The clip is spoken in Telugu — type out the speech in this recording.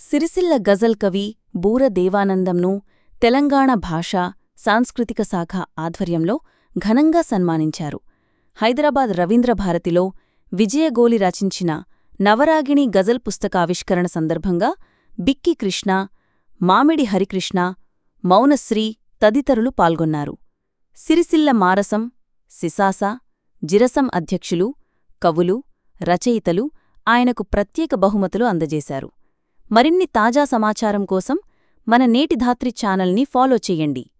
సిరిసిల్ల గజల్ కవి బూర దేవానందంను తెలంగాణ భాషా సాంస్కృతిక శాఖ ఆధ్వర్యంలో ఘనంగా సన్మానించారు హైదరాబాద్ రవీంద్రభారతిలో విజయగోలి రచించిన నవరాగిణి గజల్ పుస్తకావిష్కరణ సందర్భంగా బిక్కి కృష్ణ మామిడి హరికృష్ణ మౌనశ్రీ తదితరులు పాల్గొన్నారు సిరిసిల్ల మారసం సిసాస జిరసం అధ్యక్షులు కవులు రచయితలు ఆయనకు ప్రత్యేక బహుమతులు అందజేశారు మరిన్ని తాజా సమాచారం కోసం మన నేటి ధాత్రి ఛానల్ని ఫాలో చెయ్యండి